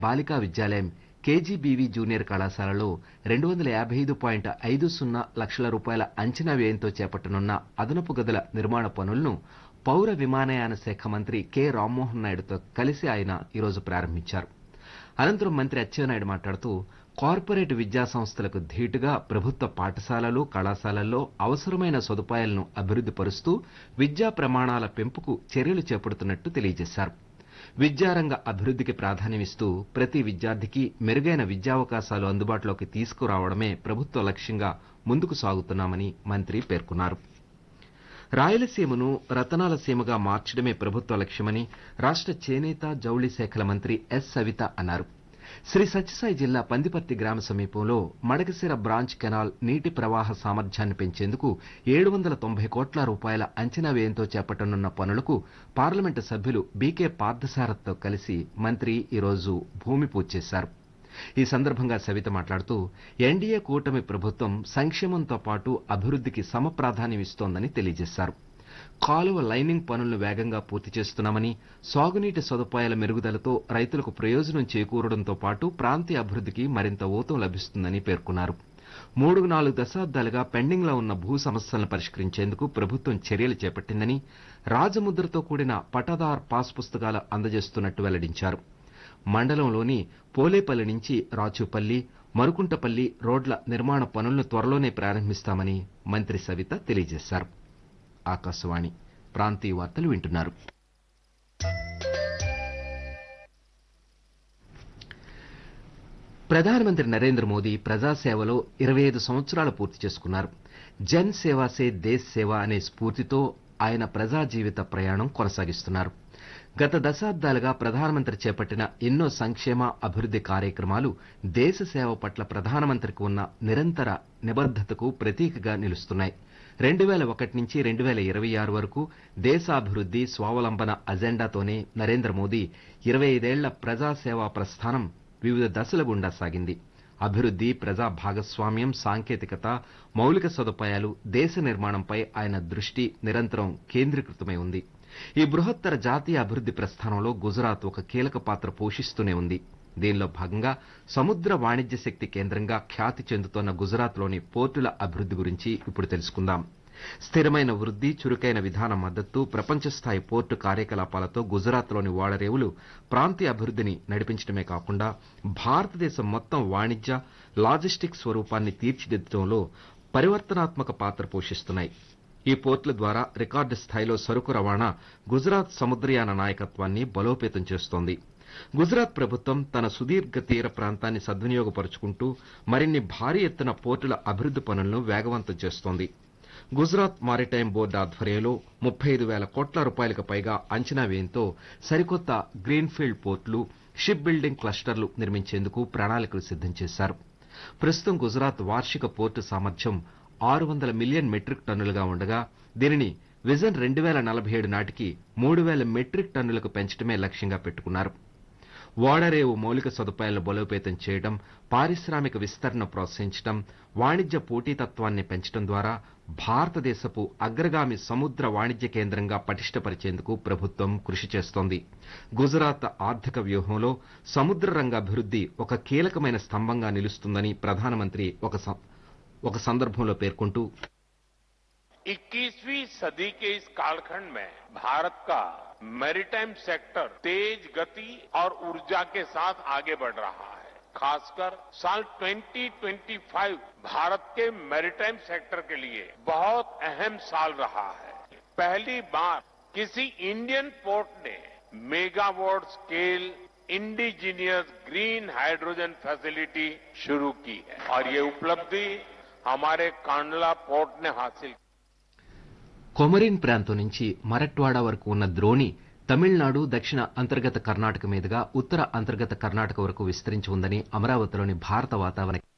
బాలికా విద్యాలయం KGBV junior కళాశాలలో రెండు వందల యాభై ఐదు పాయింట్ ఐదు సున్నా లక్షల రూపాయల అంచనా వ్యయంతో చేపట్టనున్న అదనపు గదుల నిర్మాణ పనులను పౌర విమానయాన శాఖ మంత్రి కె రామ్మోహన్ నాయుడుతో కలిసి ఆయన ఈరోజు ప్రారంభించారు అనంతరం మంత్రి అచ్చెన్నాయుడు మాట్లాడుతూ కార్పొరేట్ విద్యా సంస్థలకు ధీటుగా ప్రభుత్వ పాఠశాలలు కళాశాలల్లో అవసరమైన సదుపాయాలను అభివృద్ధి పరుస్తూ విద్యా ప్రమాణాల పెంపుకు చర్యలు చేపడుతున్నట్టు తెలియజేశారు విద్యారంగ అభివృద్ధికి ప్రాధాన్యమిస్తూ ప్రతి విద్యార్థికి మెరుగైన విద్యావకాశాలు అందుబాటులోకి తీసుకురావడమే ప్రభుత్వ లక్ష్యంగా ముందుకు సాగుతున్నామని మంత్రి పేర్కొన్నారు రాయలసీమను రతనాల సీమగా మార్చడమే ప్రభుత్వ లక్ష్యమని రాష్ట చేనేత జౌళి శాఖల మంత్రి ఎస్ సవిత అన్నారు శ్రీ సత్యసాయి జిల్లా పందిపర్తి గ్రామ సమీపంలో మడకశిర బ్రాంచ్ కెనాల్ నీటి ప్రవాహ సామర్థ్యాన్ని పెంచేందుకు ఏడు వందల తొంభై కోట్ల రూపాయల అంచనా వ్యయంతో చేపట్టనున్న పనులకు పార్లమెంటు సభ్యులు బీకే పార్థసారథ్తో కలిసి మంత్రి ఈరోజు భూమి పూజ చేశారు ఈ సందర్భంగా సవిత మాట్లాడుతూ ఎన్డీఏ కూటమి ప్రభుత్వం సంక్షేమంతో పాటు అభివృద్ధికి సమప్రాధాన్యం ఇస్తోందని తెలియజేశారు కాలువ లైనింగ్ పనులను వేగంగా పూర్తి చేస్తున్నామని సాగునీటి సదుపాయాల మెరుగుదలతో రైతులకు ప్రయోజనం చేకూరడంతో పాటు ప్రాంతీయ అభివృద్ధికి మరింత ఊతం లభిస్తుందని పేర్కొన్నారు మూడు నాలుగు దశాబ్దాలుగా పెండింగ్లో ఉన్న భూ సమస్యలను పరిష్కరించేందుకు ప్రభుత్వం చర్యలు చేపట్టిందని రాజముద్రతో కూడిన పటాదార్ పాస్ పుస్తకాలు అందజేస్తున్నట్టు వెల్లడించారు మండలంలోని పోలేపల్లి నుంచి రాచూపల్లి మరుకుంటపల్లి రోడ్ల నిర్మాణ పనులను త్వరలోనే ప్రారంభిస్తామని మంత్రి సవిత తెలియజేశారు ఆకాశవాణి ప్రాంతీయ వార్తలు వింటున్నారు ప్రధానమంత్రి నరేంద్ర మోదీ ప్రజాసేవలో ఇరవై ఐదు సంవత్సరాలు పూర్తి చేసుకున్నారు జన్ సేవా సే దేశ్ సేవ అనే స్ఫూర్తితో ఆయన ప్రజా జీవిత ప్రయాణం కొనసాగిస్తున్నారు గత దశాబ్దాలుగా ప్రధానమంత్రి చేపట్టిన ఎన్నో సంక్షేమ అభివృద్ధి కార్యక్రమాలు దేశ సేవ పట్ల ప్రధానమంత్రికి ఉన్న నిరంతర నిబద్దతకు ప్రతీకగా నిలుస్తున్నాయి రెండు వేల ఒకటి నుంచి రెండు వేల ఇరవై ఆరు వరకు దేశాభివృద్ధి స్వావలంబన అజెండాతోనే నరేంద్ర మోదీ ఇరవై ఐదేళ్ల ప్రజాసేవా ప్రస్థానం వివిధ దశల గుండా సాగింది అభివృద్ధి ప్రజా భాగస్వామ్యం సాంకేతికత మౌలిక సదుపాయాలు దేశ నిర్మాణంపై ఆయన దృష్టి నిరంతరం కేంద్రీకృతమై ఉంది ఈ బృహత్తర జాతీయ అభివృద్ధి ప్రస్థానంలో గుజరాత్ ఒక కీలక పాత్ర పోషిస్తూనే ఉంది దీనిలో భాగంగా సముద్ర వాణిజ్య శక్తి కేంద్రంగా ఖ్యాతి చెందుతోన్న గుజరాత్లోని పోర్టుల అభివృద్ధి గురించి ఇప్పుడు తెలుసుకుందాం స్థిరమైన వృద్ధి చురుకైన విధాన మద్దతు ప్రపంచ స్థాయి పోర్టు కార్యకలాపాలతో గుజరాత్లోని ఓడరేవులు ప్రాంతీయ అభివృద్ధిని నడిపించడమే కాకుండా భారతదేశం మొత్తం వాణిజ్య లాజిస్టిక్ స్వరూపాన్ని తీర్చిదిద్దడంలో పరివర్తనాత్మక పాత్ర పోషిస్తున్నాయి ఈ పోర్టుల ద్వారా రికార్డు స్థాయిలో సరుకు రవాణా గుజరాత్ సముద్రయాన నాయకత్వాన్ని బలోపేతం చేస్తోంది గుజరాత్ ప్రభుత్వం తన సుదీర్ఘ తీర ప్రాంతాన్ని సద్వినియోగపరుచుకుంటూ మరిన్ని భారీ ఎత్తున పోర్టుల అభివృద్ధి పనులను వేగవంతం చేస్తోంది గుజరాత్ మారిటైమ్ బోర్డు ఆధ్వర్యంలో ముప్పై ఐదు వేల కోట్ల రూపాయలకు పైగా అంచనా వ్యయంతో సరికొత్త గ్రీన్ఫీల్డ్ పోర్టులు షిప్ బిల్డింగ్ క్లస్టర్లు నిర్మించేందుకు ప్రణాళికలు సిద్దం చేశారు ప్రస్తుతం గుజరాత్ వార్షిక పోర్టు సామర్థ్యం ఆరు వందల మిలియన్ మెట్రిక్ టన్నులుగా ఉండగా దీనిని విజన్ రెండు వేల నలభై ఏడు నాటికి మూడు వేల మెట్రిక్ టన్నులకు పెంచడమే లక్ష్యంగా పెట్టుకున్నారు ఓడరేవు మౌలిక సదుపాయాలను బలోపేతం చేయడం పారిశ్రామిక విస్తరణ ప్రోత్సహించడం వాణిజ్య పోటీతత్వాన్ని పెంచడం ద్వారా భారతదేశపు అగ్రగామి సముద్ర వాణిజ్య కేంద్రంగా పటిష్టపరిచేందుకు ప్రభుత్వం కృషి చేస్తోంది గుజరాత్ ఆర్థిక వ్యూహంలో సముద్ర రంగ అభివృద్ధి ఒక కీలకమైన స్తంభంగా నిలుస్తుందని ప్రధానమంత్రి ఒక సం- ఒక సందర్భంలో పేర్కొంటూ 21वीं सदी के इस कालखंड में भारत का मैरीटाइम सेक्टर तेज गति और ऊर्जा के साथ आगे बढ़ रहा है खासकर साल 2025 भारत के मैरीटाइम सेक्टर के लिए बहुत अहम साल रहा है पहली बार किसी इंडियन पोर्ट ने megawatt scale indigenous green hydrogen facility शुरू की है और ये उपलब्धि हमारे कांडला पोर्ट ने हासिल की కొమరిన్ ప్రాంతం నుంచి మరట్వాడ వరకు ఉన్న ద్రోణి తమిళనాడు దక్షిణ అంతర్గత కర్ణాటక మీదుగా ఉత్తర అంతర్గత కర్ణాటక వరకు విస్తరించి ఉందని అమరావతిలోని భారత వాతావరణ